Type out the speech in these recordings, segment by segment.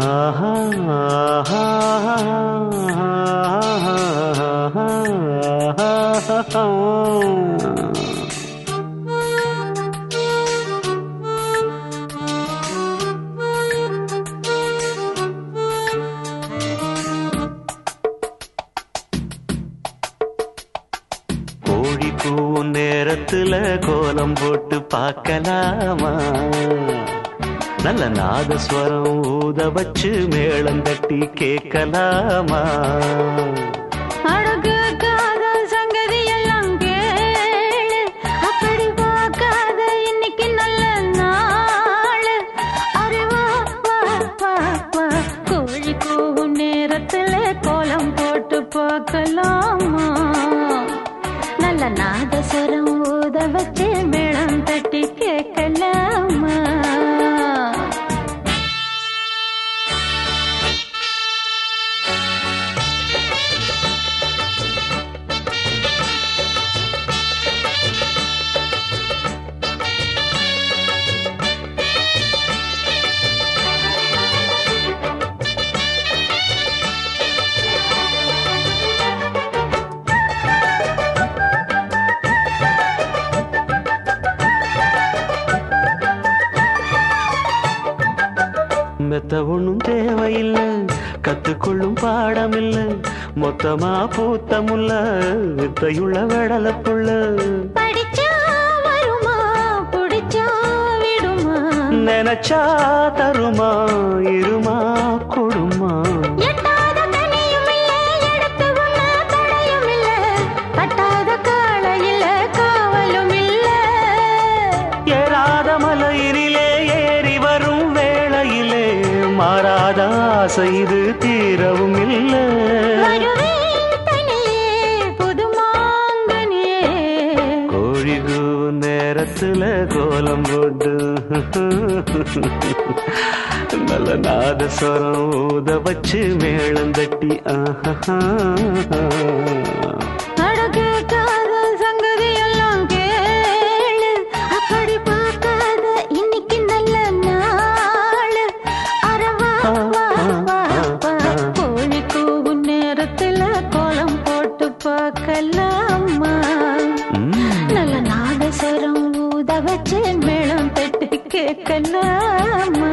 கோழி கூவும் நேரத்துல கோலம் போட்டு பார்க்கலாமா நல்ல நாதஸ்வரம் ஊத வச்சு மேளம் தட்டி கேட்கலாமா அழகு காதல் சங்கதி எல்லாம் கேளு அப்படி பார்க்காத இன்னைக்கு நல்ல நாள் அறிவா வா வா வா கோழி கூவும் நேரத்துல கோலம் போட்டு பார்க்கலாமா நல்ல நாதஸ்வரம் ஊத வச்சு மேளம் தட்டி கேட்கலாமா மெத்த ஒண்ணும் தேவையில்லை கத்துக்கொள்ளும் பாடமில்லை மொத்தமா பூத்தமுல்ல வித்தையுள்ள வெடலப்புள்ள படிச்சா வருமா புடிச்சா விடுமா நினைச்சா தருமா இருமா கொடுமா எட்டாத கனியும் இல்ல எடுத்து உண்ண தடையும் இல்ல பட்டாத கால இல்ல காவலும் இல்ல ஏறாத மலையினிலே ஏறி வரும் வேளையிலே மாறாத ஆசை இது தீரவும் இல்லை வருவேன் தனியே புது மாங்கனியே கோழி கூவும் நேரத்துல கோலம் போட்டு நல்ல நாதஸ்வரம் ஊத வச்சு மேளம் தட்டி ஆஹா அழகு காதல் சங்கதி எல்லாம் கேளு அப்படி பார்க்காத இன்னைக்கு நல்ல நாள் அரவா வா வா வா கோழி கூவும் நேரத்துல கோலம் போட்டு பார்க்கலாமா ம். நல்ல நாதஸ்வரம் ஊத வச்சு மேளம் தட்டி கேட்கலாமா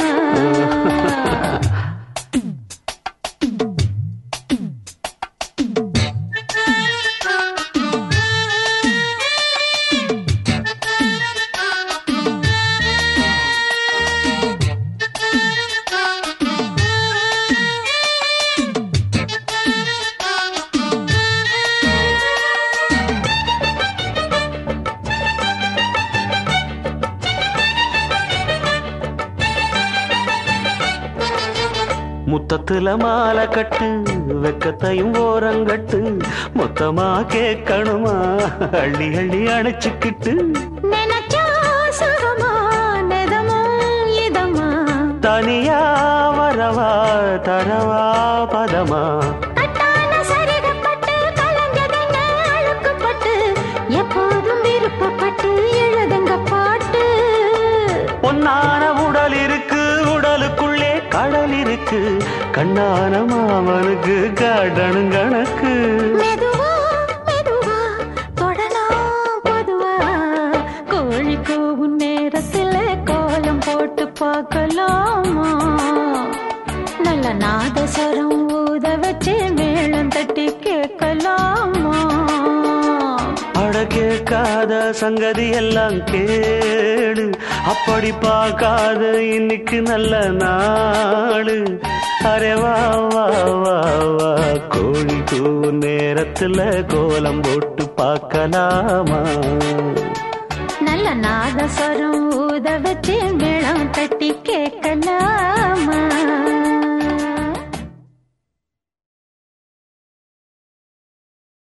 முத்தத்துல மாலை கட்டு வெக்கத்தையும் ஓரங்கட்டு மொத்தமா கேட்கணுமா அள்ளி அள்ளி அணைச்சுக்கிட்டு நினைச்சா சுகமா நெதமும் இதமா தனியா வரவா தரவா பதமா கட்டான சரிகப்பட்டு கலஞ்சதென்ன அழுக்குப்பட்டு எப்போதும் விருப்பப்பட்டு எழுதுங்க பாட்டு பொன்னான உடல் இருக்கு உடலுக்குள்ளே கடல் இருக்கு கண்ணான மாமனுக்கு காடணும் கணக்கு மெதுவா மெதுவா தொடலாம் பொதுவா கோழி கூவும் நேரத்துல கோலம் போட்டு பார்க்கலாமா நல்ல நாதஸ்வரம் ஊத வச்சு மேளம் தட்டி கேட்கலாமா அட கேட்காத சங்கதி எல்லாம் கேடு அப்படி பார்க்காத இன்னைக்கு நல்ல நாடு அரே வா வா வா வா கோழி கூவு நேரத்துல கோலம் போட்டு பார்க்கலாமா நல்ல நாதஸ்வரம் ஊத வச்சு